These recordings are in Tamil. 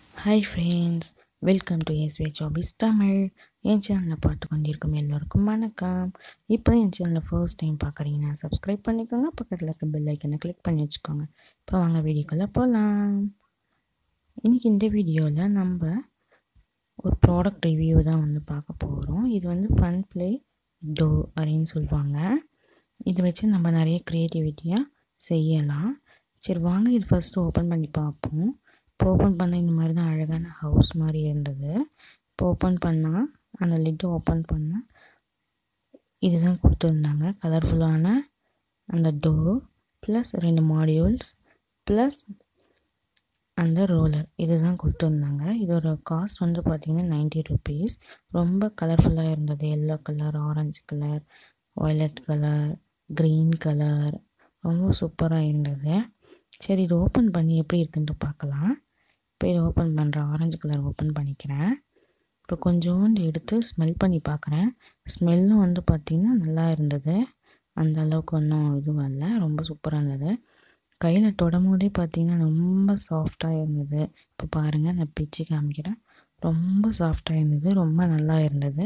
ஹாய் ஃப்ரெண்ட்ஸ் வெல்கம் டு எஸ்வே ஜாபிஸ் தமிழ் என் சேனலில் பார்த்து கொண்டிருக்கும் எல்லோருக்கும் வணக்கம் இப்போ என் சேனலை ஃபர்ஸ்ட் டைம் பார்க்குறீங்கன்னா சப்ஸ்கிரைப் பண்ணிக்கோங்க பக்கத்தில் இருக்க பெல் ஐக்கனை கிளிக் பண்ணி வச்சுக்கோங்க இப்போ வாங்க வீடியோக்குள்ளே போகலாம் இன்றைக்கி இந்த வீடியோவில் நம்ம ஒரு ப்ராடக்ட் ரிவ்யூ தான் வந்து பார்க்க போகிறோம் இது வந்து ஃபன் ப்ளே டோ அப்படின்னு சொல்லுவாங்க இதை வச்சு நம்ம நிறைய க்ரியேட்டிவிட்டியாக செய்யலாம் சரி வாங்க இது ஃபஸ்ட்டு ஓப்பன் பண்ணி பார்ப்போம் இப்போ ஓப்பன் பண்ண இந்த மாதிரி தான் அழகான ஹவுஸ் மாதிரி இருந்தது இப்போ ஓப்பன் பண்ணால் அந்த லிட்டு ஓப்பன் பண்ணால் இதுதான் கொடுத்துருந்தாங்க கலர்ஃபுல்லான அந்த டோர் ப்ளஸ் ரெண்டு மாடியூல்ஸ் ப்ளஸ் அந்த ரோலர் இதுதான் கொடுத்துருந்தாங்க இதோட காஸ்ட் வந்து பார்த்திங்கன்னா நைன்ட்டி ருபீஸ் ரொம்ப கலர்ஃபுல்லாக இருந்தது yellow colour orange colour violet colour green colour ரொம்ப சூப்பராக இருந்தது சரி இது ஓப்பன் பண்ணி எப்படி இருக்குன்ட்டு பார்க்கலாம் இப்போ இதை ஓப்பன் பண்ணுறேன் ஆரஞ்சு கலர் ஓப்பன் பண்ணிக்கிறேன் இப்போ கொஞ்சோண்டு எடுத்து ஸ்மெல் பண்ணி பார்க்குறேன் ஸ்மெல்லும் வந்து பார்த்திங்கன்னா நல்லா இருந்தது அந்த அளவுக்கு ஒன்றும் இதுவும் இல்லை ரொம்ப சூப்பராக இருந்தது கையில் தொடும் போதே பார்த்திங்கன்னா ரொம்ப சாஃப்டாக இருந்தது இப்போ பாருங்கள் நான் பிச்சு காமிக்கிறேன் ரொம்ப சாஃப்டாக இருந்தது ரொம்ப நல்லா இருந்தது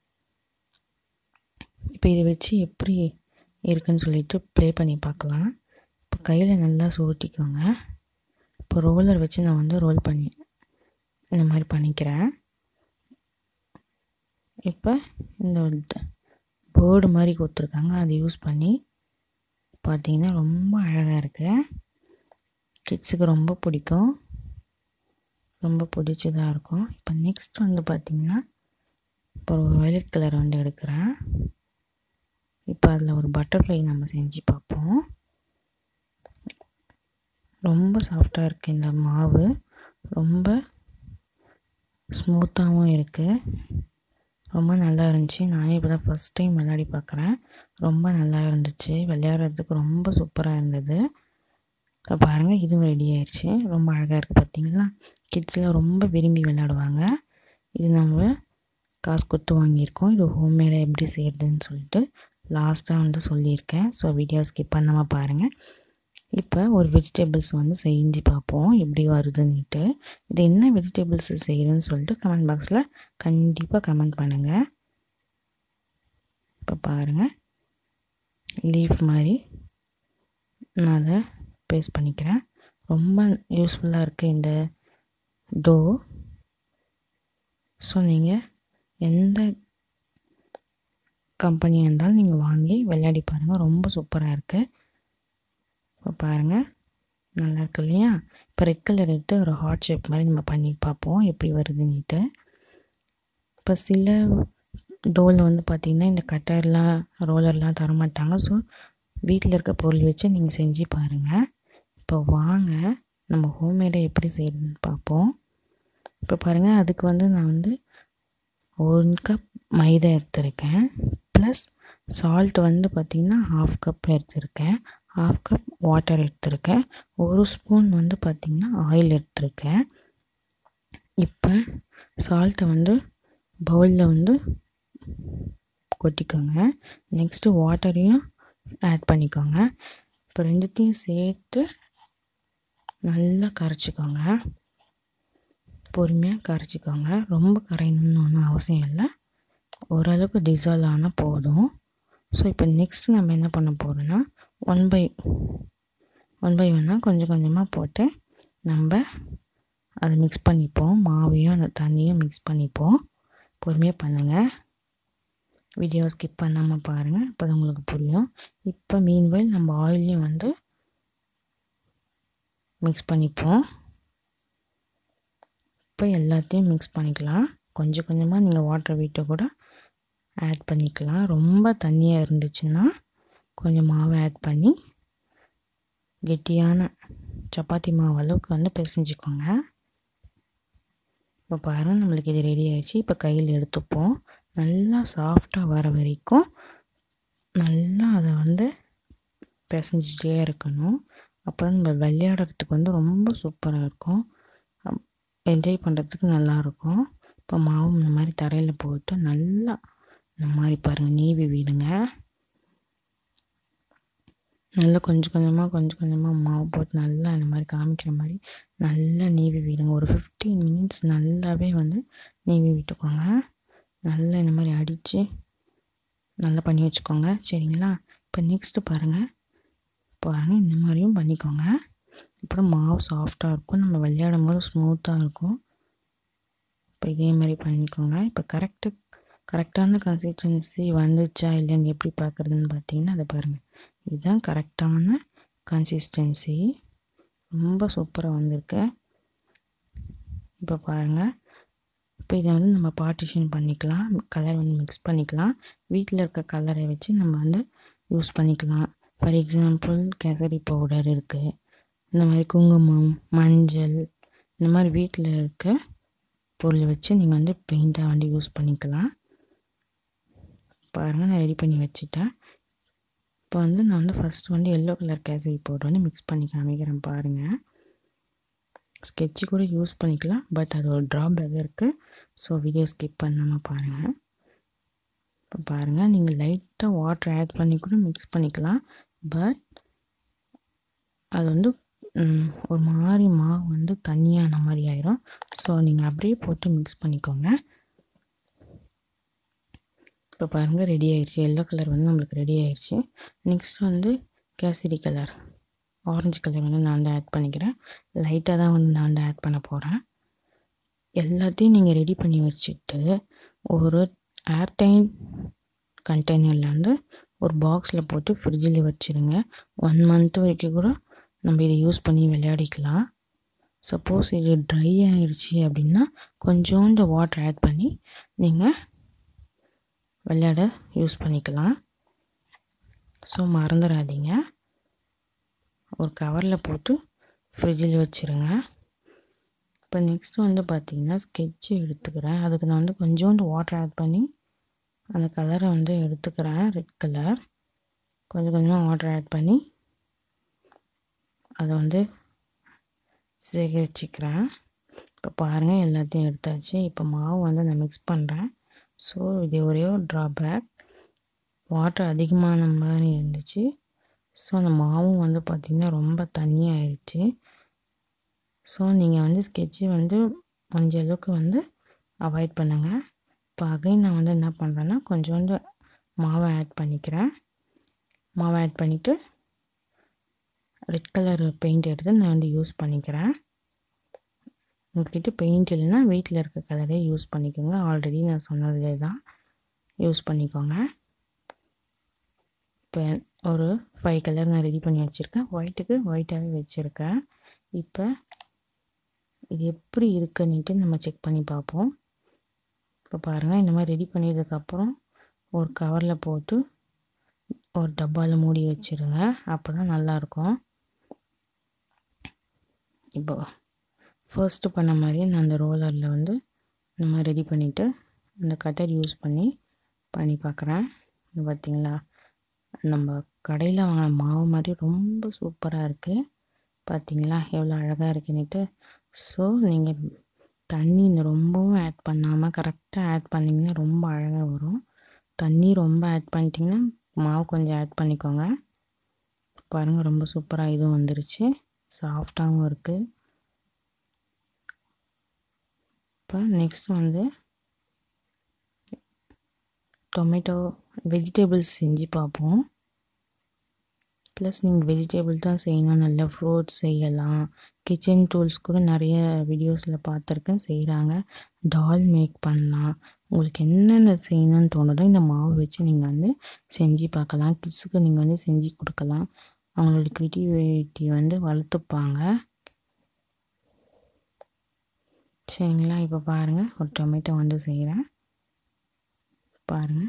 இப்போ இதை வச்சு எப்படி இருக்குன்னு சொல்லிட்டு ப்ளே பண்ணி பார்க்கலாம் இப்போ கையில் நல்லா சுருட்டிக்கோங்க இப்போ ரோலர் வச்சு நான் வந்து ரோல் பண்ணி இந்த மாதிரி பண்ணிக்கிறேன் இப்போ இந்த பேர்டு மாதிரி கொடுத்துருக்காங்க அதை யூஸ் பண்ணி பார்த்தீங்கன்னா ரொம்ப அழகாக இருக்குது கிட்ஸுக்கு ரொம்ப பிடிக்கும் ரொம்ப பிடிச்சதாக இருக்கும் இப்போ நெக்ஸ்ட் வந்து பார்த்திங்கன்னா இப்போ ஒரு வயலட் கலர் வந்து எடுக்கிறேன் இப்போ அதில் ஒரு பட்டர்ஃப்ளை நம்ம செஞ்சு பார்ப்போம் ரொம்ப சாஃப்டாக இருக்குது இந்த மாவு ரொம்ப ஸ்மூத்தாகவும் இருக்குது ரொம்ப நல்லா இருந்துச்சு நானே இப்போ தான் ஃபஸ்ட் டைம் விளையாடி பார்க்குறேன் ரொம்ப நல்லா இருந்துச்சு விளையாடுறதுக்கு ரொம்ப சூப்பராக இருந்தது இப்போ பாருங்கள் இதுவும் ரெடி ஆயிடுச்சு ரொம்ப அழகாக இருக்குது பார்த்தீங்களா கிட்ஸ்லாம் ரொம்ப விரும்பி விளையாடுவாங்க இது நம்ம காசு கொடுத்து வாங்கியிருக்கோம் இது ஹோம்மேடாக எப்படி செய்கிறதுன்னு சொல்லிட்டு லாஸ்ட்டாக வந்து சொல்லியிருக்கேன் ஸோ வீடியோ ஸ்கிப் பண்ணாமல் பாருங்கள் இப்போ ஒரு வெஜிடபிள்ஸ் வந்து செஞ்சு பார்ப்போம் எப்படி வருதுன்னுட்டு இது என்ன வெஜிடபிள்ஸ் செய்கிறேன்னு சொல்லிட்டு கமெண்ட் பாக்ஸில் கண்டிப்பாக கமெண்ட் பண்ணுங்கள் இப்போ பாருங்கள் லீஃப் மாதிரி நான் அதை பேஸ்ட் பண்ணிக்கிறேன் ரொம்ப யூஸ்ஃபுல்லாக இருக்குது இந்த டோ ஸோ நீங்கள் எந்த கம்பெனியாக இருந்தாலும் நீங்கள் வாங்கி விளையாடி பாருங்கள் ரொம்ப சூப்பராக இருக்குது இப்போ பாருங்கள் நல்லா இருக்கு இல்லையா இப்போ ரெட் கலர் எடுத்து ஒரு ஹார்ட் ஷேப் மாதிரி நம்ம பண்ணி பார்ப்போம் எப்படி வருதுன்னுட்டு இப்போ சில டோலில் வந்து பார்த்திங்கன்னா இந்த கட்டர்லாம் ரோலர்லாம் தரமாட்டாங்க ஸோ வீட்டில் இருக்க பொருள் வச்சு நீங்கள் செஞ்சு பாருங்கள் இப்போ வாங்க நம்ம ஹோம்மேடாக எப்படி செய்யறதுன்னு பார்ப்போம் இப்போ பாருங்கள் அதுக்கு வந்து நான் வந்து ஒன் கப் மைதா எடுத்திருக்கேன் ப்ளஸ் சால்ட் வந்து பார்த்திங்கன்னா ஹாஃப் கப் எடுத்திருக்கேன் ஹாஃப் கப் வாட்டர் எடுத்திருக்கேன் ஒரு ஸ்பூன் வந்து பார்த்திங்கன்னா ஆயில் எடுத்திருக்கேன் இப்போ சால்ட்டை வந்து பவுலில் வந்து கொட்டிக்கோங்க நெக்ஸ்ட்டு வாட்டரையும் ஆட் பண்ணிக்கோங்க இப்போ ரெண்டுத்தையும் சேர்த்து நல்லா கரைச்சிக்கோங்க பொறுமையாக கரைச்சிக்கோங்க ரொம்ப கரையணும்னு ஒன்றும் அவசியம் இல்லை ஓரளவுக்கு டிசால்வ் ஆனால் போதும் ஸோ இப்போ நெக்ஸ்ட் நம்ம என்ன பண்ண போகிறோன்னா ஒன் பை ஒன் பை ஒன்னாக கொஞ்சம் கொஞ்சமாக போட்டு நம்ம அதை மிக்ஸ் பண்ணிப்போம் மாவையும் அந்த தண்ணியும் மிக்ஸ் பண்ணிப்போம் பொறுமையாக பண்ணுங்கள் வீடியோ ஸ்கிப் பண்ணாமல் பாருங்கள் அப்போ தான் உங்களுக்கு புரியும் இப்போ மீன்வெல் நம்ம ஆயிலையும் வந்து மிக்ஸ் பண்ணிப்போம் இப்போ எல்லாத்தையும் மிக்ஸ் பண்ணிக்கலாம் கொஞ்சம் கொஞ்சமாக நீங்கள் வாட்டர் வீட்டை கூட ஆட் பண்ணிக்கலாம் ரொம்ப தண்ணியாக இருந்துச்சுன்னா கொஞ்சம் மாவை ஆட் பண்ணி கெட்டியான சப்பாத்தி மாவு அளவுக்கு வந்து பிசைஞ்சுக்கோங்க இப்போ பாருங்கள் நம்மளுக்கு இது ரெடி ஆயிடுச்சு இப்போ கையில் எடுத்துப்போம் நல்லா சாஃப்டாக வர வரைக்கும் நல்லா அதை வந்து பிசைஞ்சிட்டே இருக்கணும் அப்போ நம்ம விளையாடுறதுக்கு வந்து ரொம்ப சூப்பராக இருக்கும் என்ஜாய் பண்ணுறதுக்கு நல்லாயிருக்கும் இப்போ மாவு இந்த மாதிரி தரையில் போட்டு நல்லா இந்த மாதிரி பாருங்கள் நீவி விடுங்க நல்லா கொஞ்சம் கொஞ்சமாக கொஞ்சம் கொஞ்சமாக மாவு போட்டு நல்லா இந்த மாதிரி காமிக்கிற மாதிரி நல்லா நீவி விடுங்க ஒரு ஃபிஃப்டீன் மினிட்ஸ் நல்லாவே வந்து நீவி விட்டுக்கோங்க நல்லா இந்த மாதிரி அடித்து நல்லா பண்ணி வச்சுக்கோங்க சரிங்களா இப்போ நெக்ஸ்ட்டு பாருங்கள் பாருங்கள் இந்த மாதிரியும் பண்ணிக்கோங்க அப்புறம் மாவு சாஃப்டாக இருக்கும் நம்ம விளையாடும் போது ஸ்மூத்தாக இருக்கும் இப்போ இதே மாதிரி பண்ணிக்கோங்க இப்போ கரெக்டு கரெக்டான கன்சிஸ்டன்சி வந்துச்சா இல்லைன்னு எப்படி பார்க்குறதுன்னு பார்த்தீங்கன்னா அதை பாருங்கள் இதுதான் கரெக்டான கன்சிஸ்டன்சி ரொம்ப சூப்பராக வந்திருக்கு இப்போ பாருங்கள் இப்போ இதை வந்து நம்ம பார்ட்டிஷன் பண்ணிக்கலாம் கலர் வந்து மிக்ஸ் பண்ணிக்கலாம் வீட்டில் இருக்க கலரை வச்சு நம்ம வந்து யூஸ் பண்ணிக்கலாம் ஃபார் எக்ஸாம்பிள் கேசரி பவுடர் இருக்குது இந்த மாதிரி குங்குமம் மஞ்சள் இந்த மாதிரி வீட்டில் இருக்க பொருளை வச்சு நீங்கள் வந்து பெயிண்ட்டாக வந்து யூஸ் பண்ணிக்கலாம் பாருங்கள் நான் ரெடி பண்ணி வச்சுட்டேன் இப்போ வந்து நான் வந்து ஃபஸ்ட் வந்து எல்லோ கலர் கேசரி பவுடர் வந்து மிக்ஸ் பண்ணி காமிக்கிறேன் பாருங்கள் ஸ்கெட்சு கூட யூஸ் பண்ணிக்கலாம் பட் அது ஒரு ட்ராபேக் இருக்குது ஸோ வீடியோ ஸ்கிப் பண்ணாமல் பாருங்கள் இப்போ பாருங்கள் நீங்கள் லைட்டாக வாட்டர் ஆட் பண்ணி கூட மிக்ஸ் பண்ணிக்கலாம் பட் அது வந்து ஒரு மாதிரி மாவு வந்து தண்ணியான மாதிரி ஆயிரும் ஸோ நீங்கள் அப்படியே போட்டு மிக்ஸ் பண்ணிக்கோங்க இப்போ பாருங்கள் ரெடி ஆயிடுச்சு எல்லோ கலர் வந்து நம்மளுக்கு ரெடி ஆயிடுச்சு நெக்ஸ்ட் வந்து கேசரி கலர் ஆரஞ்சு கலர் வந்து நான் வந்து ஆட் பண்ணிக்கிறேன் லைட்டாக தான் வந்து நான் வந்து ஆட் பண்ண போகிறேன் எல்லாத்தையும் நீங்கள் ரெடி பண்ணி வச்சுட்டு ஒரு ஏர்டைன் கண்டெய்னரில் வந்து ஒரு பாக்ஸில் போட்டு ஃப்ரிட்ஜில் வச்சுருங்க ஒன் மந்த் வரைக்கும் கூட நம்ம இதை யூஸ் பண்ணி விளையாடிக்கலாம் சப்போஸ் இது ட்ரை ஆயிடுச்சு அப்படின்னா கொஞ்சோண்டு வாட்டர் ஆட் பண்ணி நீங்கள் விளையாட யூஸ் பண்ணிக்கலாம் ஸோ மறந்துடாதீங்க ஒரு கவரில் போட்டு ஃப்ரிட்ஜில் வச்சுருங்க இப்போ நெக்ஸ்ட் வந்து பார்த்திங்கன்னா ஸ்கெட்சு எடுத்துக்கிறேன் அதுக்கு நான் வந்து கொஞ்சோண்டு வாட்டர் ஆட் பண்ணி அந்த கலரை வந்து எடுத்துக்கிறேன் ரெட் கலர் கொஞ்சம் கொஞ்சமாக வாட்டர் ஆட் பண்ணி அதை வந்து சேகரிச்சுக்கிறேன் இப்போ பாருங்கள் எல்லாத்தையும் எடுத்தாச்சு இப்போ மாவு வந்து நான் மிக்ஸ் பண்ணுறேன் ஸோ இது ஒரே ஒரு ட்ராபேக் வாட்டர் அதிகமான மாதிரி இருந்துச்சு ஸோ அந்த மாவும் வந்து பார்த்திங்கன்னா ரொம்ப தண்ணியாகிடுச்சு ஸோ நீங்கள் வந்து ஸ்கெட்சு வந்து கொஞ்சம் அளவுக்கு வந்து அவாய்ட் பண்ணுங்கள் இப்போ அகைன் நான் வந்து என்ன பண்ணுறேன்னா கொஞ்சோண்டு மாவை ஆட் பண்ணிக்கிறேன் மாவை ஆட் பண்ணிவிட்டு ரெட் கலர் பெயிண்ட் எடுத்து நான் வந்து யூஸ் பண்ணிக்கிறேன் உங்கள்கிட்ட பெயிண்ட் இல்லைன்னா வீட்டில் இருக்க கலரே யூஸ் பண்ணிக்கோங்க ஆல்ரெடி நான் சொன்னதே தான் யூஸ் பண்ணிக்கோங்க இப்போ ஒரு ஃபைவ் கலர் நான் ரெடி பண்ணி வச்சுருக்கேன் ஒயிட்டுக்கு ஒயிட்டாகவே வச்சுருக்கேன் இப்போ இது எப்படி இருக்குன்னுட்டு நம்ம செக் பண்ணி பார்ப்போம் இப்போ பாருங்கள் இந்த மாதிரி ரெடி பண்ணதுக்கப்புறம் ஒரு கவரில் போட்டு ஒரு டப்பாவில் மூடி வச்சுருங்க அப்போ தான் நல்லாயிருக்கும் இப்போ ஃபர்ஸ்ட்டு பண்ண மாதிரியே நான் அந்த ரோலரில் வந்து இந்த மாதிரி ரெடி பண்ணிவிட்டு அந்த கட்டர் யூஸ் பண்ணி பண்ணி பார்க்குறேன் பார்த்தீங்களா நம்ம கடையில் வாங்கின மாவு மாதிரி ரொம்ப சூப்பராக இருக்குது பார்த்தீங்களா எவ்வளோ அழகாக இருக்குன்னுட்டு ஸோ நீங்கள் தண்ணி இந்த ரொம்பவும் ஆட் பண்ணாமல் கரெக்டாக ஆட் பண்ணிங்கன்னா ரொம்ப அழகாக வரும் தண்ணி ரொம்ப ஆட் பண்ணிட்டிங்கன்னா மாவு கொஞ்சம் ஆட் பண்ணிக்கோங்க பாருங்கள் ரொம்ப சூப்பராக இதுவும் வந்துருச்சு சாஃப்டாகவும் இருக்குது இப்போ நெக்ஸ்ட் வந்து டொமேட்டோ வெஜிடபிள்ஸ் செஞ்சு பார்ப்போம் ப்ளஸ் நீங்கள் வெஜிடபிள் தான் செய்யணும் நல்ல ஃப்ரூட்ஸ் செய்யலாம் கிச்சன் டூல்ஸ் கூட நிறைய வீடியோஸில் பார்த்துருக்கேன் செய்கிறாங்க டால் மேக் பண்ணலாம் உங்களுக்கு என்னென்ன செய்யணும்னு தோணுதோ இந்த மாவு வச்சு நீங்கள் வந்து செஞ்சு பார்க்கலாம் கிட்ஸுக்கு நீங்கள் வந்து செஞ்சு கொடுக்கலாம் அவங்களோட க்ரியேட்டிவிட்டி வந்து வளர்த்துப்பாங்க சரிங்களா இப்போ பாருங்கள் ஒரு டொமேட்டோ வந்து செய்கிறேன் பாருங்கள்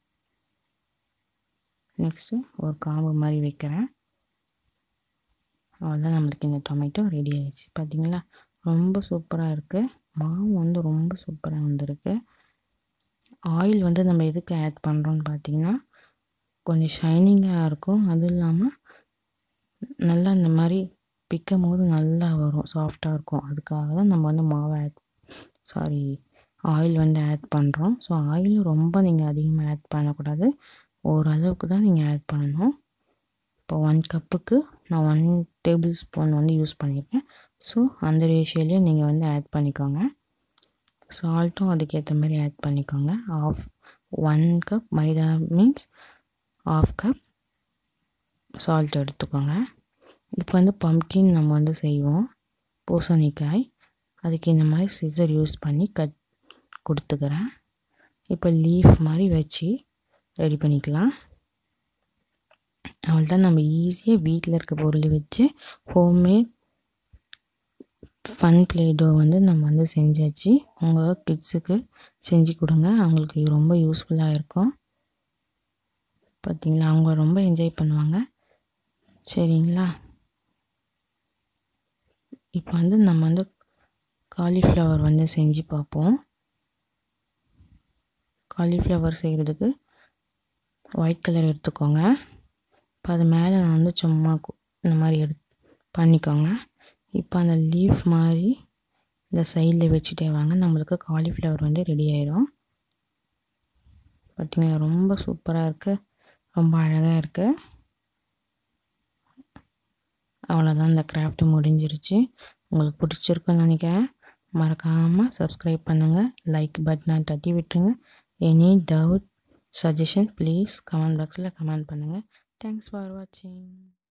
நெக்ஸ்ட்டு ஒரு காம்பு மாதிரி வைக்கிறேன் அவ்வளோதான் நம்மளுக்கு இந்த டொமேட்டோ ரெடி ஆயிடுச்சு பார்த்தீங்களா ரொம்ப சூப்பராக இருக்குது மாவு வந்து ரொம்ப சூப்பராக வந்திருக்கு ஆயில் வந்து நம்ம எதுக்கு ஆட் பண்ணுறோன்னு பார்த்தீங்கன்னா கொஞ்சம் ஷைனிங்காக இருக்கும் அதுவும் இல்லாமல் நல்லா இந்த மாதிரி பிக்கும் போது நல்லா வரும் சாஃப்டாக இருக்கும் அதுக்காக தான் நம்ம வந்து மாவை ஆட் சாரி ஆயில் வந்து ஆட் பண்ணுறோம் ஸோ ஆயிலும் ரொம்ப நீங்கள் அதிகமாக ஆட் பண்ணக்கூடாது ஓரளவுக்கு தான் நீங்கள் ஆட் பண்ணணும் இப்போ ஒன் கப்புக்கு நான் ஒன் டேபிள் ஸ்பூன் வந்து யூஸ் பண்ணியிருக்கேன் ஸோ அந்த ரேஷியோலேயே நீங்கள் வந்து ஆட் பண்ணிக்கோங்க சால்ட்டும் அதுக்கேற்ற மாதிரி ஆட் பண்ணிக்கோங்க half one cup maida means half cup salt எடுத்துக்கோங்க இப்போ வந்து பம்கின் நம்ம வந்து செய்வோம் பூசணிக்காய் அதுக்கு இந்த மாதிரி சிசர் யூஸ் பண்ணி கட் கொடுத்துக்கிறேன் இப்போ லீஃப் மாதிரி வச்சு ரெடி பண்ணிக்கலாம் அவ்வளோதான் நம்ம ஈஸியாக வீட்டில் இருக்க பொருளை வச்சு ஹோம்மேட் ஃபன் பிளேடோ வந்து நம்ம வந்து செஞ்சாச்சு உங்கள் கிட்ஸுக்கு செஞ்சு கொடுங்க அவங்களுக்கு ரொம்ப யூஸ்ஃபுல்லாக இருக்கும் பார்த்தீங்களா அவங்க ரொம்ப என்ஜாய் பண்ணுவாங்க சரிங்களா இப்போ வந்து நம்ம வந்து காலிஃப்ளவர் வந்து செஞ்சு பார்ப்போம் காலிஃப்ளவர் செய்கிறதுக்கு ஒயிட் கலர் எடுத்துக்கோங்க இப்போ அது மேலே நான் வந்து சும்மா இந்த மாதிரி எடு பண்ணிக்கோங்க இப்போ அந்த லீஃப் மாதிரி இந்த சைடில் வச்சுட்டே வாங்க நம்மளுக்கு காலிஃப்ளவர் வந்து ரெடி ஆயிடும் பார்த்திங்களா ரொம்ப சூப்பராக இருக்குது ரொம்ப அழகாக இருக்குது அவ்வளோதான் இந்த கிராஃப்ட் முடிஞ்சிருச்சு உங்களுக்கு பிடிச்சிருக்குன்னு நினைக்கிறேன் மறக்காமல் சப்ஸ்கிரைப் பண்ணுங்கள் லைக் பட்டனை தட்டி விட்டுருங்க any doubt suggestion please comment பாக்ஸில் கமெண்ட் பண்ணுங்கள் தேங்க்ஸ் ஃபார் வாட்சிங்